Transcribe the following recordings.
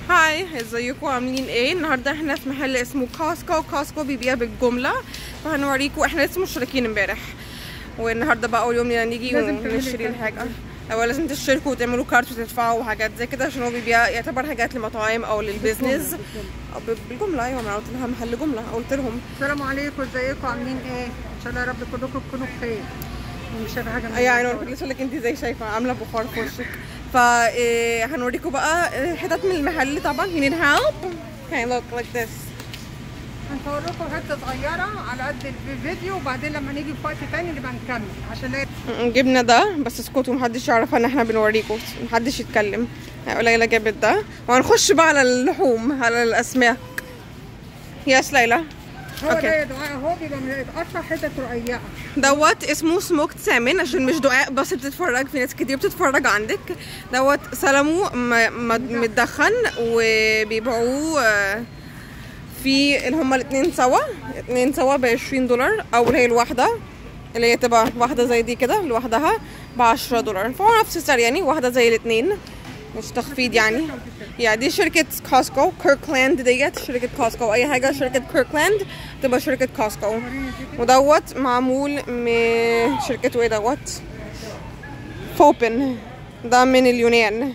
هاي ازيكم عاملين ايه النهارده احنا في محل اسمه كاسكو كاسكو بيبيع بالجمله فهنوريكم احنا لسه مشتركين امبارح والنهارده بقى اول يوم لينا نيجي لازم تعملي ونشتري كارت. الحاجه هو لازم تشتركوا وتعملوا كارت وتدفعوا وحاجات زي كده عشان هو بيبيع يعتبر حاجات لمطاعم او للبيزنس أو ب- بالجمله ايوه ما أنا قلت لها محل جمله قلت لهم السلام عليكم ازيكم عاملين ايه ان شاء الله يا رب كلكم تكونوا بخير مش شايفه حاجه من ايوه انا الصور. كنت لسه لك انت زي شايفه عامله بخار في وشك فهنوريكم بقى آه، حتت من المحل طبعا you need help okay look like this هنصور لكم حته صغيره على قد الفيديو وبعدين لما نيجي في وقت تاني نبقى نكمل عشان ايه جبنا ده بس اسكتوا محدش يعرف ان احنا بنوريكم محدش يتكلم ليلى جابت ده وهنخش بقى على اللحوم على الاسماك يس ليلى هو أوكي. ده يا دعاء هو بيبقى متقطع حتت رقيقه دوت اسمه سموكت سامن عشان مش دعاء بس بتتفرج في ناس كتير بتتفرج عندك دوت سلمو م- م- متدخن وبيبيعوه آه، في اللي هما الاتنين سوا اتنين سوا ب 20 دولار او اللي هي الواحدة اللي هي تبقى واحدة زي دي كده لوحدها ب 10 دولار فهو نفس السعر يعني واحدة زي الاتنين مش تخفيض يعني يا دي شركة كوسكو كيركلاند ديت شركة كوسكو أي حاجة شركة كيركلاند تبقى شركة كوسكو ودوت معمول من شركته ايه دوت فوبن ده من اليونان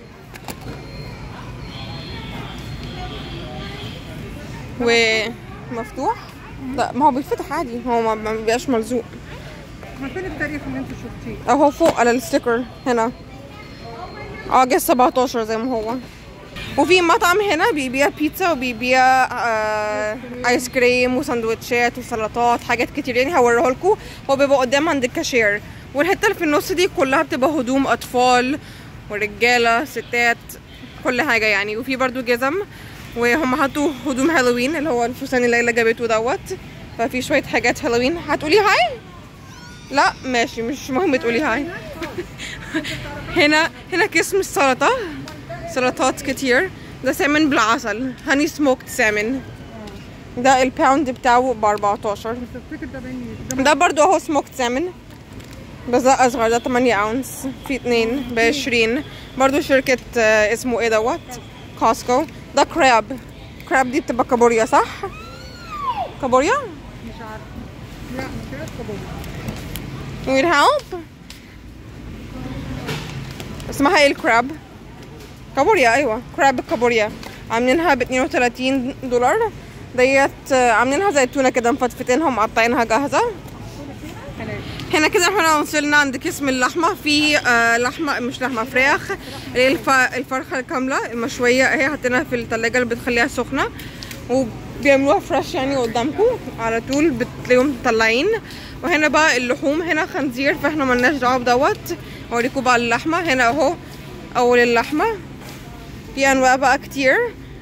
ومفتوح لا ما هو بيتفتح عادي هو ما- ما بيبقاش ملزوق ما فين التاريخ اللي انتوا شفتيه اهو فوق على الستيكر هنا اجست 17 زي ما هو وفي مطعم هنا بيبيع بيتزا وبيبيع آه ايس كريم وسندوتشات وسلطات حاجات كتير يعني هوريه لكم هو بيبقى قدام عند الكاشير والحته اللي في النص دي كلها بتبقى هدوم اطفال ورجاله ستات كل حاجه يعني وفي برضو جزم وهم حطوا هدوم هالوين اللي هو الفستان اللي ليلى جابته دوت ففي شويه حاجات هالوين هتقولي هاي لا ماشي مش مهم تقولي هاي هنا هنا قسم السلطة سلطات كتير ده سامن بالعسل هاني سموكت سامن ده الباوند بتاعه ب 14 تفتكر ده بين ده برضو اهو سموكت سامن بس ده اصغر ده 8 اونس في اتنين ب 20 برضو شركة آه، اسمه ايه دوت كوسكو ده كراب كراب دي بتبقى كابوريا صح؟ كابوريا؟ مش عارفه لا مش عارفه كابوريا You need help? اسمها ايه الكراب؟ كابوريا ايوه كراب كابوريا عاملينها ب 32 دولار ديت آه، عاملينها زي التونه كده مفتفتينها ومقطعينها جاهزه هنا كده احنا وصلنا عند قسم اللحمه في آه لحمه مش لحمه فراخ اللي هي الف... الفرخه الكامله المشويه اهي حاطينها في التلاجة اللي بتخليها سخنه وبيعملوها فريش يعني قدامكم على طول بتلاقيهم مطلعين وهنا بقى اللحوم هنا خنزير فاحنا ملناش دعوه بدوت اوريكم بقى اللحمه هنا اهو اول اللحمه في انواع بقى كتير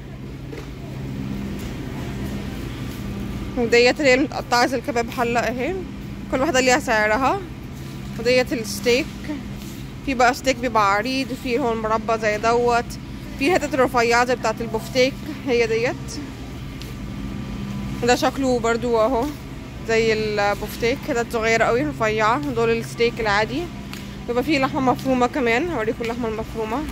وديت اللي هي المتقطعه زي الكباب حله اهي كل واحده ليها سعرها وديت الستيك في بقى ستيك بيبقى عريض وفي هو المربى زي دوت في حتت رفيعة زي بتاعة البفتيك هي ديت ده شكله برضو اهو زي البفتيك حتت صغيرة قوي رفيعة دول الستيك العادي بيبقى فيه لحمة مفرومة كمان هوريكم اللحمة المفرومة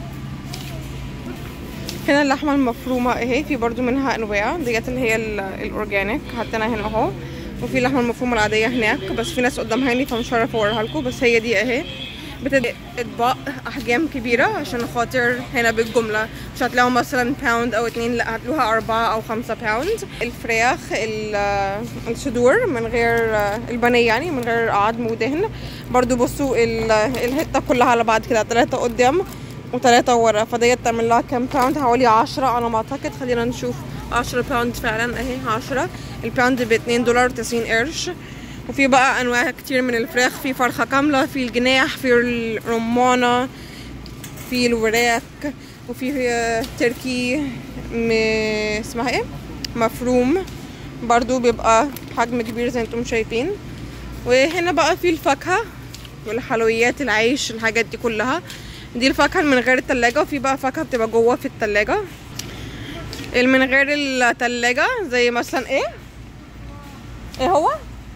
هنا اللحمة المفرومة اهي في برضو منها انواع ديت اللي هي ال- الاورجانيك حطينا هنا اهو وفي اللحمة المفرومة العادية هناك بس في ناس قدامها يعني فمش هعرف اوريها لكم بس هي دي اهي بتبقى اطباق احجام كبيرة عشان خاطر هنا بالجملة مش هتلاقوا مثلا باوند او اتنين لا هتلاقوها اربعة او خمسة باوند الفراخ ال- الصدور من غير البانيه يعني من غير عظم ودهن برضو بصوا ال- الحتة كلها على بعض كده تلاتة قدام وتلاتة ورا فديت تعمل لها كام باوند حوالي عشرة على ما اعتقد خلينا نشوف عشرة باوند فعلا اهي عشرة الباوند باتنين دولار وتسعين قرش وفي بقى انواع كتير من الفراخ في فرخة كاملة في الجناح في الرمانة في الوراك وفي آه، تركي م... اسمها ايه مفروم برضو بيبقى حجم كبير زي ما انتم شايفين وهنا بقى في الفاكهة والحلويات العيش الحاجات دي كلها دي الفاكهة اللي من غير التلاجة وفي بقى فاكهة بتبقى جوه في التلاجة اللي من غير التلاجة زي مثلا ايه ايه هو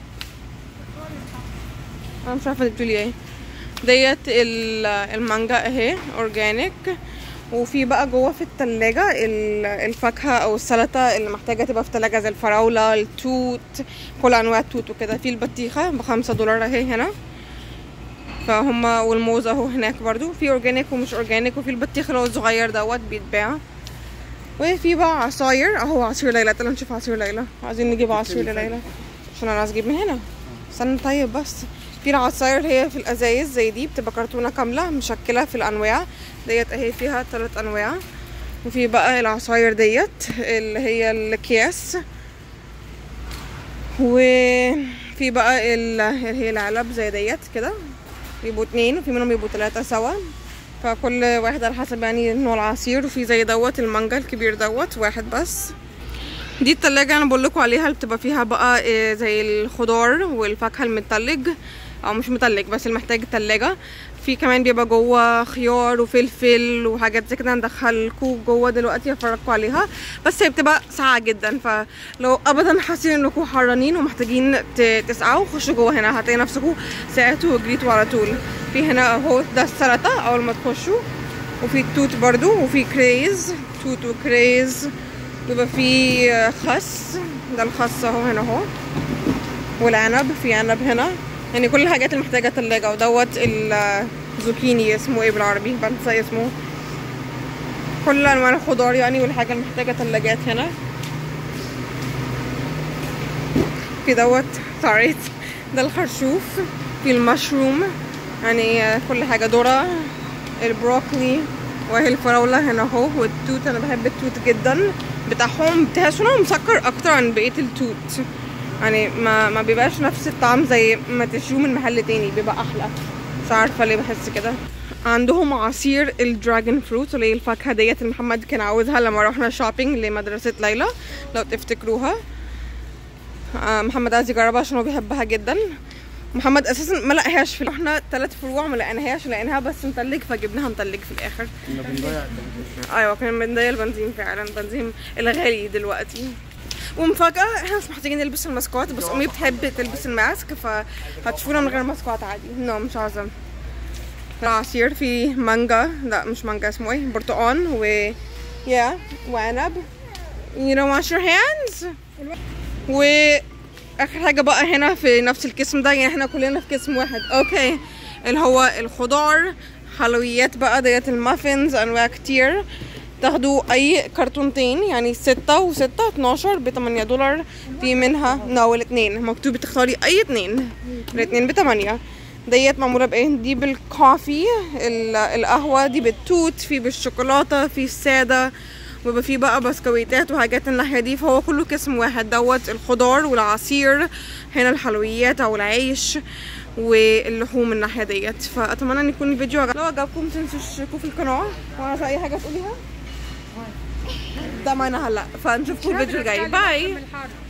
انا مش عارفه انت بتقولي ايه ديت ال- المانجا اهي اورجانيك وفي بقى جوه في التلاجة ال- الفاكهة أو السلطة اللي محتاجة تبقى في تلاجة زي الفراولة التوت كل أنواع التوت وكده في البطيخة بخمسة دولار أهي هنا فهم والموز اهو هناك برضو في اورجانيك ومش اورجانيك وفي البطيخ اللي هو الصغير دوت بيتباع وفي بقى عصاير اهو عصير ليلى تعالوا نشوف عصير ليلى عايزين نجيب عصير ليلى عشان انا عايز اجيب من هنا استنى طيب بس في العصاير هي في الازايز زي دي بتبقى كرتونه كامله مشكله في الانواع ديت اهي فيها ثلاث انواع وفي بقى العصاير ديت اللي هي الاكياس وفي بقى ال- اللي هي العلب زي ديت كده بيبقوا اتنين وفي منهم بيبقوا تلاتة سوا فكل واحد على حسب يعني نوع العصير وفي زي دوت المانجا الكبير دوت واحد بس دي التلاجة انا بقول لكم عليها اللي بتبقى فيها بقى إيه زي الخضار والفاكهة المتلج او مش متلج بس اللي محتاج تلاجة في كمان بيبقى جوه خيار وفلفل وحاجات زي كده هندخلكوا جوه دلوقتي افرجكوا عليها بس هي بتبقى ساقعة جدا فلو ابدا حاسين انكم حرانين ومحتاجين ت- تسقعوا خشوا جوه هنا هتلاقي نفسكم سقعتوا وجريتوا على طول في هنا اهو ده السلطة اول ما تخشوا وفي التوت برضو وفي كريز توت وكريز بيبقى في خس ده الخس اهو هنا اهو والعنب في عنب هنا يعني كل الحاجات اللي محتاجة تلاجة ودوت الزوكيني اسمه ايه بالعربي بنسى اسمه كل انواع الخضار يعني والحاجة اللي محتاجة تلاجات هنا في دوت سوري ده الخرشوف في المشروم يعني كل حاجة ذرة البروكلي وهي الفراولة هنا اهو والتوت انا بحب التوت جدا بتاعهم بتحس انه مسكر اكتر عن بقية التوت يعني ما ما بيبقاش نفس الطعم زي ما تشتروه من محل تاني بيبقى احلى مش عارفه ليه بحس كده عندهم عصير الدراجون فروت اللي هي الفاكهه ديت اللي محمد كان عاوزها لما رحنا شوبينج لمدرسه ليلى لو تفتكروها آه، محمد عايز يجربها عشان هو بيحبها جدا محمد اساسا ما لقاهاش في رحنا ثلاث فروع ما لقيناهاش لقيناها بس متلج فجبناها متلج في الاخر كنا بنضيع التلفزيون. ايوه كان بنضيع البنزين فعلا البنزين الغالي دلوقتي ومفاجأة احنا مش محتاجين نلبس الماسكات بس امي بتحب تلبس الماسك فهتشوفونا من غير ماسكات عادي نو مش عايزة العصير في مانجا لا مش مانجا اسمه ايه برتقان و يا وعنب you don't wash your hands و اخر حاجة بقى هنا في نفس القسم ده يعني احنا كلنا في قسم واحد اوكي اللي هو الخضار حلويات بقى ديت المافنز انواع كتير تاخدوا اي كرتونتين يعني ستة وستة اتناشر بتمانية دولار في منها نو الاتنين مكتوب تختاري اي اتنين الاتنين بتمانية ديت معمولة بايه دي بالكوفي ال- القهوة دي بالتوت في بالشوكولاتة في السادة ويبقى فيه بقى بسكويتات وحاجات الناحية دي فهو كله قسم واحد دوت الخضار والعصير هنا الحلويات او العيش واللحوم الناحية ديت فأتمنى ان يكون الفيديو عجب لو عجبكم متنسوش تشتركوا في القناة وعايزة اي حاجة تقوليها ده معانا هلا فنشوفكم الفيديو الجاي باي الحر